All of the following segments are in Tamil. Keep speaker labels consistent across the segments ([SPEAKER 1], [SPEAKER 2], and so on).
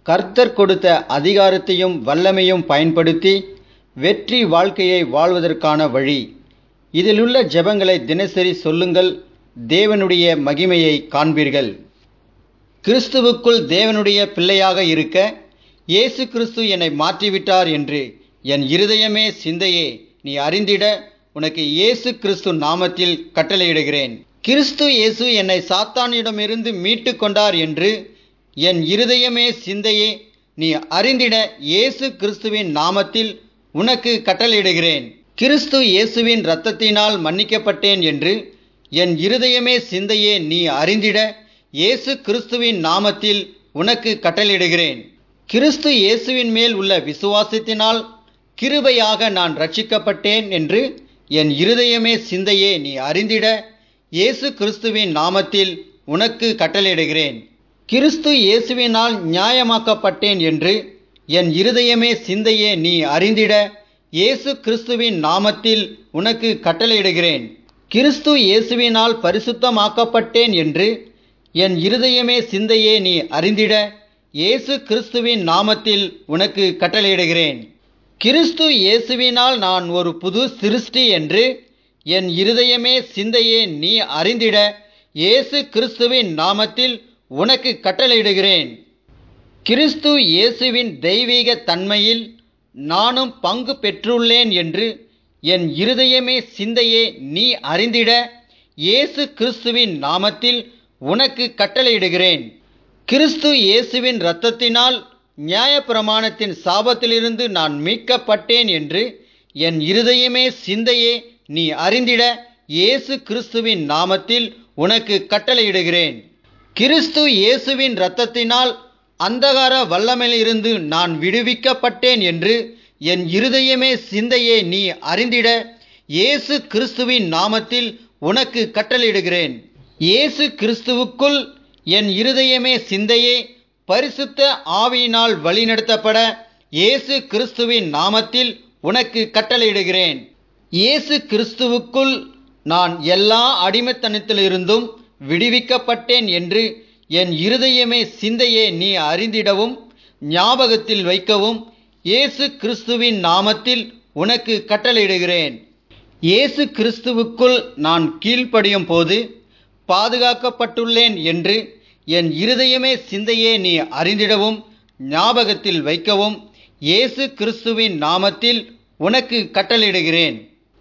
[SPEAKER 1] கர்த்தர் கொடுத்த அதிகாரத்தையும் வல்லமையும் பயன்படுத்தி வெற்றி வாழ்க்கையை வாழ்வதற்கான வழி இதிலுள்ள ஜெபங்களை தினசரி சொல்லுங்கள் தேவனுடைய மகிமையை காண்பீர்கள் கிறிஸ்துவுக்குள் தேவனுடைய பிள்ளையாக இருக்க இயேசு கிறிஸ்து என்னை மாற்றிவிட்டார் என்று என் இருதயமே சிந்தையே நீ அறிந்திட உனக்கு இயேசு கிறிஸ்து நாமத்தில் கட்டளையிடுகிறேன் கிறிஸ்து இயேசு என்னை சாத்தானிடமிருந்து மீட்டு கொண்டார் என்று என் இருதயமே சிந்தையே நீ அறிந்திட இயேசு கிறிஸ்துவின் நாமத்தில் உனக்கு கட்டளையிடுகிறேன் கிறிஸ்து இயேசுவின் இரத்தத்தினால் மன்னிக்கப்பட்டேன் என்று என் இருதயமே சிந்தையே நீ அறிந்திட இயேசு கிறிஸ்துவின் நாமத்தில் உனக்கு கட்டளையிடுகிறேன் கிறிஸ்து இயேசுவின் மேல் உள்ள விசுவாசத்தினால் கிருபையாக நான் ரட்சிக்கப்பட்டேன் என்று என் இருதயமே சிந்தையே நீ அறிந்திட இயேசு கிறிஸ்துவின் நாமத்தில் உனக்கு கட்டளையிடுகிறேன் கிறிஸ்து இயேசுவினால் நியாயமாக்கப்பட்டேன் என்று என் இருதயமே சிந்தையே நீ அறிந்திட இயேசு கிறிஸ்துவின் நாமத்தில் உனக்கு கட்டளையிடுகிறேன் கிறிஸ்து இயேசுவினால் பரிசுத்தமாக்கப்பட்டேன் என்று என் இருதயமே சிந்தையே நீ அறிந்திட இயேசு கிறிஸ்துவின் நாமத்தில் உனக்கு கட்டளையிடுகிறேன் கிறிஸ்து இயேசுவினால் நான் ஒரு புது சிருஷ்டி என்று என் இருதயமே சிந்தையே நீ அறிந்திட இயேசு கிறிஸ்துவின் நாமத்தில் உனக்கு கட்டளையிடுகிறேன் கிறிஸ்து இயேசுவின் தெய்வீக தன்மையில் நானும் பங்கு பெற்றுள்ளேன் என்று என் இருதயமே சிந்தையே நீ அறிந்திட இயேசு கிறிஸ்துவின் நாமத்தில் உனக்கு கட்டளையிடுகிறேன் கிறிஸ்து இயேசுவின் இரத்தத்தினால் நியாயப்பிரமாணத்தின் சாபத்திலிருந்து நான் மீட்கப்பட்டேன் என்று என் இருதயமே சிந்தையே நீ அறிந்திட இயேசு கிறிஸ்துவின் நாமத்தில் உனக்கு கட்டளையிடுகிறேன் கிறிஸ்து இயேசுவின் இரத்தத்தினால் அந்தகார வல்லமையிலிருந்து நான் விடுவிக்கப்பட்டேன் என்று என் இருதயமே சிந்தையே நீ அறிந்திட இயேசு கிறிஸ்துவின் நாமத்தில் உனக்கு கட்டளையிடுகிறேன் இயேசு கிறிஸ்துவுக்குள் என் இருதயமே சிந்தையே பரிசுத்த ஆவியினால் வழிநடத்தப்பட இயேசு கிறிஸ்துவின் நாமத்தில் உனக்கு கட்டளையிடுகிறேன் இயேசு கிறிஸ்துவுக்குள் நான் எல்லா அடிமைத்தனத்திலிருந்தும் விடுவிக்கப்பட்டேன் என்று என் இருதயமே சிந்தையே நீ அறிந்திடவும் ஞாபகத்தில் வைக்கவும் இயேசு கிறிஸ்துவின் நாமத்தில் உனக்கு கட்டளையிடுகிறேன் இயேசு கிறிஸ்துவுக்குள் நான் கீழ்ப்படியும் போது பாதுகாக்கப்பட்டுள்ளேன் என்று என் இருதயமே சிந்தையே நீ அறிந்திடவும் ஞாபகத்தில் வைக்கவும் இயேசு கிறிஸ்துவின் நாமத்தில் உனக்கு கட்டளையிடுகிறேன்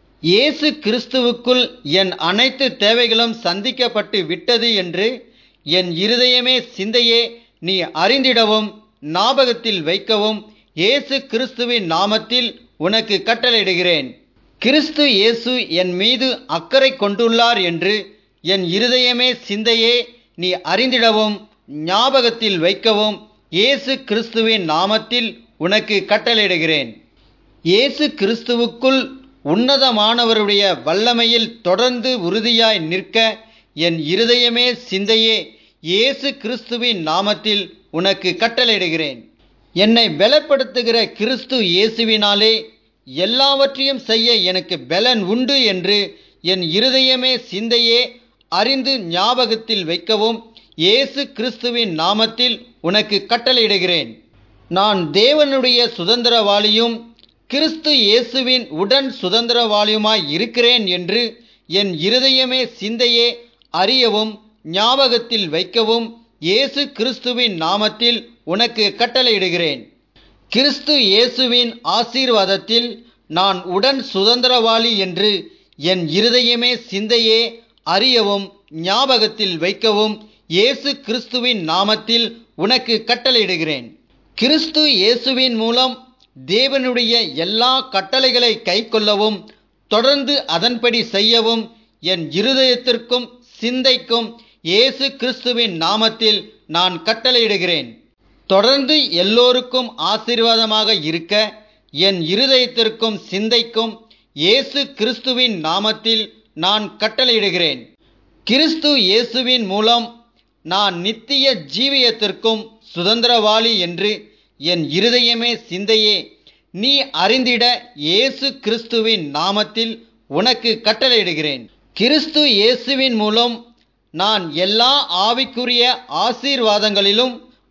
[SPEAKER 1] இயேசு கிறிஸ்துவுக்குள் என் அனைத்து தேவைகளும் சந்திக்கப்பட்டு விட்டது என்று என் இருதயமே சிந்தையே நீ அறிந்திடவும் ஞாபகத்தில் வைக்கவும் இயேசு கிறிஸ்துவின் நாமத்தில் உனக்கு கட்டளையிடுகிறேன் கிறிஸ்து இயேசு என் மீது அக்கறை கொண்டுள்ளார் என்று என் இருதயமே சிந்தையே நீ அறிந்திடவும் ஞாபகத்தில் வைக்கவும் இயேசு கிறிஸ்துவின் நாமத்தில் உனக்கு கட்டளையிடுகிறேன் இயேசு கிறிஸ்துவுக்குள் உன்னதமானவருடைய வல்லமையில் தொடர்ந்து உறுதியாய் நிற்க என் இருதயமே சிந்தையே இயேசு கிறிஸ்துவின் நாமத்தில் உனக்கு கட்டளையிடுகிறேன் என்னை பலப்படுத்துகிற கிறிஸ்து இயேசுவினாலே எல்லாவற்றையும் செய்ய எனக்கு பலன் உண்டு என்று என் இருதயமே சிந்தையே அறிந்து ஞாபகத்தில் வைக்கவும் இயேசு கிறிஸ்துவின் நாமத்தில் உனக்கு கட்டளையிடுகிறேன் நான் தேவனுடைய சுதந்திரவாளியும் கிறிஸ்து இயேசுவின் உடன் சுதந்திரவாளியுமாய் இருக்கிறேன் என்று என் இருதயமே சிந்தையே அறியவும் ஞாபகத்தில் வைக்கவும் இயேசு கிறிஸ்துவின் நாமத்தில் உனக்கு கட்டளையிடுகிறேன் கிறிஸ்து இயேசுவின் ஆசீர்வாதத்தில் நான் உடன் சுதந்திரவாளி என்று என் இருதயமே சிந்தையே அறியவும் ஞாபகத்தில் வைக்கவும் இயேசு கிறிஸ்துவின் நாமத்தில் உனக்கு கட்டளையிடுகிறேன் கிறிஸ்து இயேசுவின் மூலம் தேவனுடைய எல்லா கட்டளைகளை கைக்கொள்ளவும் தொடர்ந்து அதன்படி செய்யவும் என் இருதயத்திற்கும் சிந்தைக்கும் இயேசு கிறிஸ்துவின் நாமத்தில் நான் கட்டளையிடுகிறேன் தொடர்ந்து எல்லோருக்கும் ஆசீர்வாதமாக இருக்க என் இருதயத்திற்கும் சிந்தைக்கும் இயேசு கிறிஸ்துவின் நாமத்தில் நான் கட்டளையிடுகிறேன் கிறிஸ்து இயேசுவின் மூலம் நான் நித்திய ஜீவியத்திற்கும் சுதந்திரவாளி என்று என் இருதயமே சிந்தையே நீ அறிந்திட இயேசு கிறிஸ்துவின் நாமத்தில் உனக்கு கட்டளையிடுகிறேன் கிறிஸ்து இயேசுவின் மூலம் நான் எல்லா ஆவிக்குரிய ஆசீர்வாதங்களிலும்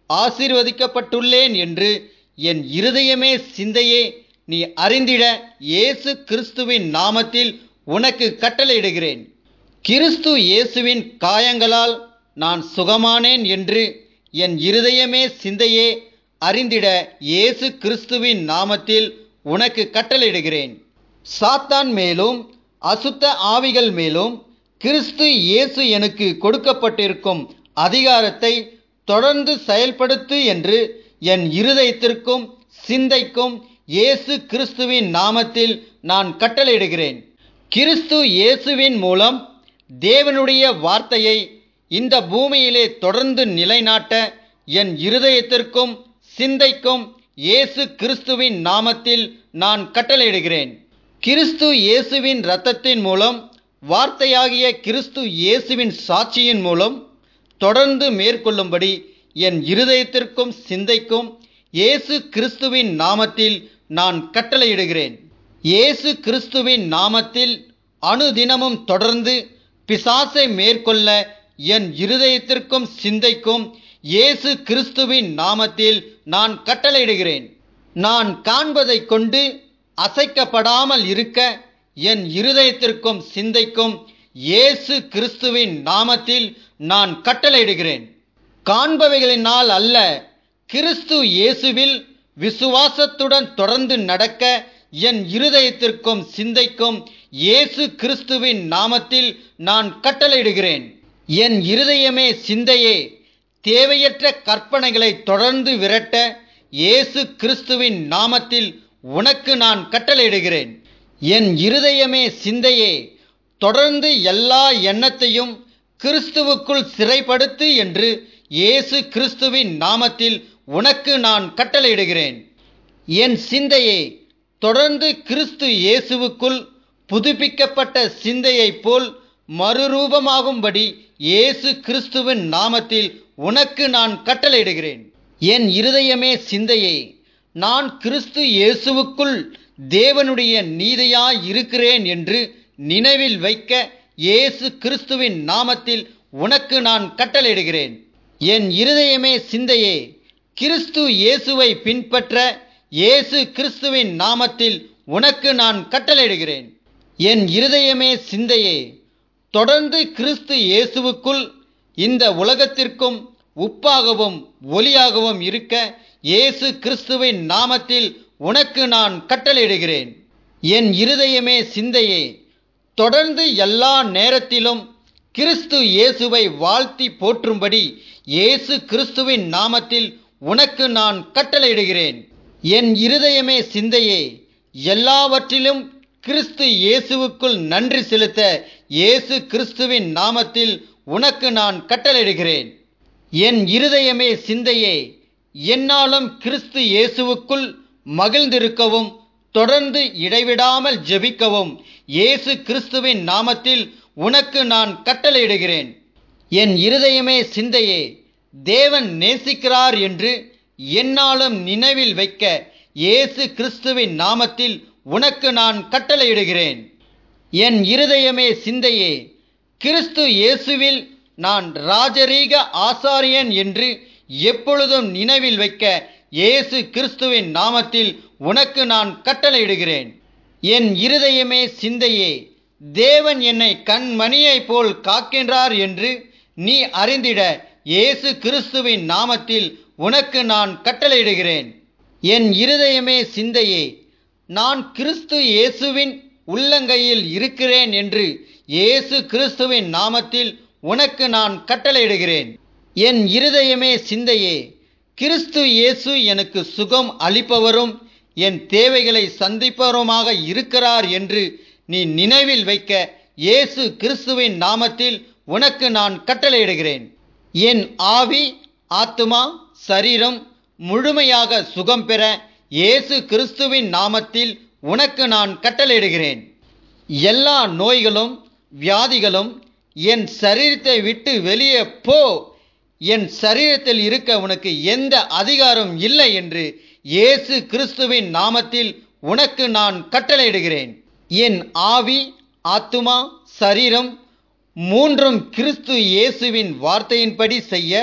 [SPEAKER 1] ஆசீர்வதிக்கப்பட்டுள்ளேன் என்று என் இருதயமே சிந்தையே நீ அறிந்திட இயேசு கிறிஸ்துவின் நாமத்தில் உனக்கு கட்டளையிடுகிறேன் கிறிஸ்து இயேசுவின் காயங்களால் நான் சுகமானேன் என்று என் இருதயமே சிந்தையே அறிந்திட இயேசு கிறிஸ்துவின் நாமத்தில் உனக்கு கட்டளையிடுகிறேன் சாத்தான் மேலும் அசுத்த ஆவிகள் மேலும் கிறிஸ்து இயேசு எனக்கு கொடுக்கப்பட்டிருக்கும் அதிகாரத்தை தொடர்ந்து செயல்படுத்து என்று என் இருதயத்திற்கும் சிந்தைக்கும் இயேசு கிறிஸ்துவின் நாமத்தில் நான் கட்டளையிடுகிறேன் கிறிஸ்து இயேசுவின் மூலம் தேவனுடைய வார்த்தையை இந்த பூமியிலே தொடர்ந்து நிலைநாட்ட என் இருதயத்திற்கும் சிந்தைக்கும் இயேசு கிறிஸ்துவின் நாமத்தில் நான் கட்டளையிடுகிறேன் கிறிஸ்து இயேசுவின் இரத்தத்தின் மூலம் வார்த்தையாகிய கிறிஸ்து இயேசுவின் சாட்சியின் மூலம் தொடர்ந்து மேற்கொள்ளும்படி என் இருதயத்திற்கும் சிந்தைக்கும் இயேசு கிறிஸ்துவின் நாமத்தில் நான் கட்டளையிடுகிறேன் இயேசு கிறிஸ்துவின் நாமத்தில் அனுதினமும் தொடர்ந்து பிசாசை மேற்கொள்ள என் இருதயத்திற்கும் சிந்தைக்கும் இயேசு கிறிஸ்துவின் நாமத்தில் நான் கட்டளையிடுகிறேன் நான் காண்பதைக் கொண்டு அசைக்கப்படாமல் இருக்க என் இருதயத்திற்கும் சிந்தைக்கும் இயேசு கிறிஸ்துவின் நாமத்தில் நான் கட்டளையிடுகிறேன் காண்பவைகளினால் அல்ல கிறிஸ்து இயேசுவில் விசுவாசத்துடன் தொடர்ந்து நடக்க என் இருதயத்திற்கும் சிந்தைக்கும் இயேசு கிறிஸ்துவின் நாமத்தில் நான் கட்டளையிடுகிறேன் என் இருதயமே சிந்தையே தேவையற்ற கற்பனைகளை தொடர்ந்து விரட்ட இயேசு கிறிஸ்துவின் நாமத்தில் உனக்கு நான் கட்டளையிடுகிறேன் என் இருதயமே சிந்தையே தொடர்ந்து எல்லா எண்ணத்தையும் கிறிஸ்துவுக்குள் சிறைப்படுத்து என்று இயேசு கிறிஸ்துவின் நாமத்தில் உனக்கு நான் கட்டளையிடுகிறேன் என் சிந்தையே தொடர்ந்து கிறிஸ்து இயேசுவுக்குள் புதுப்பிக்கப்பட்ட சிந்தையைப் போல் மறுரூபமாகும்படி இயேசு கிறிஸ்துவின் நாமத்தில் உனக்கு நான் கட்டளையிடுகிறேன் என் இருதயமே சிந்தையே நான் கிறிஸ்து இயேசுவுக்குள் தேவனுடைய நீதியாய் இருக்கிறேன் என்று நினைவில் வைக்க இயேசு கிறிஸ்துவின் நாமத்தில் உனக்கு நான் கட்டளையிடுகிறேன் என் இருதயமே சிந்தையே கிறிஸ்து இயேசுவை பின்பற்ற இயேசு கிறிஸ்துவின் நாமத்தில் உனக்கு நான் கட்டளையிடுகிறேன் என் இருதயமே சிந்தையே தொடர்ந்து கிறிஸ்து இயேசுவுக்குள் இந்த உலகத்திற்கும் உப்பாகவும் ஒளியாகவும் இருக்க இயேசு கிறிஸ்துவின் நாமத்தில் உனக்கு நான் கட்டளையிடுகிறேன் என் இருதயமே சிந்தையே தொடர்ந்து எல்லா நேரத்திலும் கிறிஸ்து இயேசுவை வாழ்த்தி போற்றும்படி இயேசு கிறிஸ்துவின் நாமத்தில் உனக்கு நான் கட்டளையிடுகிறேன் என் இருதயமே சிந்தையே எல்லாவற்றிலும் கிறிஸ்து இயேசுவுக்குள் நன்றி செலுத்த இயேசு கிறிஸ்துவின் நாமத்தில் உனக்கு நான் கட்டளையிடுகிறேன் என் இருதயமே சிந்தையே என்னாலும் கிறிஸ்து இயேசுவுக்குள் மகிழ்ந்திருக்கவும் தொடர்ந்து இடைவிடாமல் ஜெபிக்கவும் இயேசு கிறிஸ்துவின் நாமத்தில் உனக்கு நான் கட்டளையிடுகிறேன் என் இருதயமே சிந்தையே தேவன் நேசிக்கிறார் என்று என்னாலும் நினைவில் வைக்க இயேசு கிறிஸ்துவின் நாமத்தில் உனக்கு நான் கட்டளையிடுகிறேன் என் இருதயமே சிந்தையே கிறிஸ்து இயேசுவில் நான் ராஜரீக ஆசாரியன் என்று எப்பொழுதும் நினைவில் வைக்க இயேசு கிறிஸ்துவின் நாமத்தில் உனக்கு நான் கட்டளையிடுகிறேன் என் இருதயமே சிந்தையே தேவன் என்னை கண்மணியைப் போல் காக்கின்றார் என்று நீ அறிந்திட இயேசு கிறிஸ்துவின் நாமத்தில் உனக்கு நான் கட்டளையிடுகிறேன் என் இருதயமே சிந்தையே நான் கிறிஸ்து இயேசுவின் உள்ளங்கையில் இருக்கிறேன் என்று இயேசு கிறிஸ்துவின் நாமத்தில் உனக்கு நான் கட்டளையிடுகிறேன் என் இருதயமே சிந்தையே கிறிஸ்து இயேசு எனக்கு சுகம் அளிப்பவரும் என் தேவைகளை சந்திப்பவருமாக இருக்கிறார் என்று நீ நினைவில் வைக்க இயேசு கிறிஸ்துவின் நாமத்தில் உனக்கு நான் கட்டளையிடுகிறேன் என் ஆவி ஆத்துமா சரீரம் முழுமையாக சுகம் பெற இயேசு கிறிஸ்துவின் நாமத்தில் உனக்கு நான் கட்டளையிடுகிறேன் எல்லா நோய்களும் வியாதிகளும் என் சரீரத்தை விட்டு வெளியே போ என் சரீரத்தில் இருக்க உனக்கு எந்த அதிகாரம் இல்லை என்று இயேசு கிறிஸ்துவின் நாமத்தில் உனக்கு நான் கட்டளையிடுகிறேன் என் ஆவி ஆத்துமா சரீரம் மூன்றும் கிறிஸ்து இயேசுவின் வார்த்தையின்படி செய்ய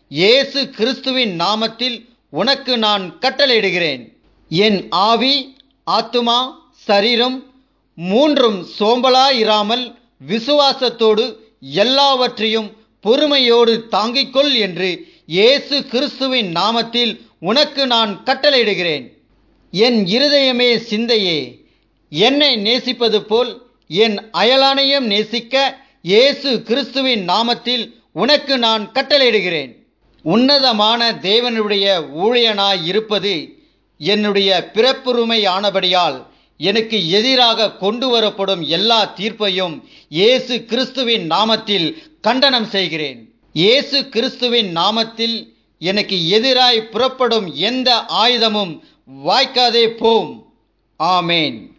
[SPEAKER 1] இயேசு கிறிஸ்துவின் நாமத்தில் உனக்கு நான் கட்டளையிடுகிறேன் என் ஆவி ஆத்துமா சரீரம் மூன்றும் சோம்பலாயிராமல் விசுவாசத்தோடு எல்லாவற்றையும் பொறுமையோடு தாங்கிக்கொள் என்று இயேசு கிறிஸ்துவின் நாமத்தில் உனக்கு நான் கட்டளையிடுகிறேன் என் இருதயமே சிந்தையே என்னை நேசிப்பது போல் என் அயலானையும் நேசிக்க இயேசு கிறிஸ்துவின் நாமத்தில் உனக்கு நான் கட்டளையிடுகிறேன் உன்னதமான தேவனுடைய ஊழியனாய் இருப்பது என்னுடைய பிறப்புரிமை ஆனபடியால் எனக்கு எதிராக கொண்டு வரப்படும் எல்லா தீர்ப்பையும் இயேசு கிறிஸ்துவின் நாமத்தில் கண்டனம் செய்கிறேன் இயேசு கிறிஸ்துவின் நாமத்தில் எனக்கு எதிராய் புறப்படும் எந்த ஆயுதமும் வாய்க்காதே போம் ஆமேன்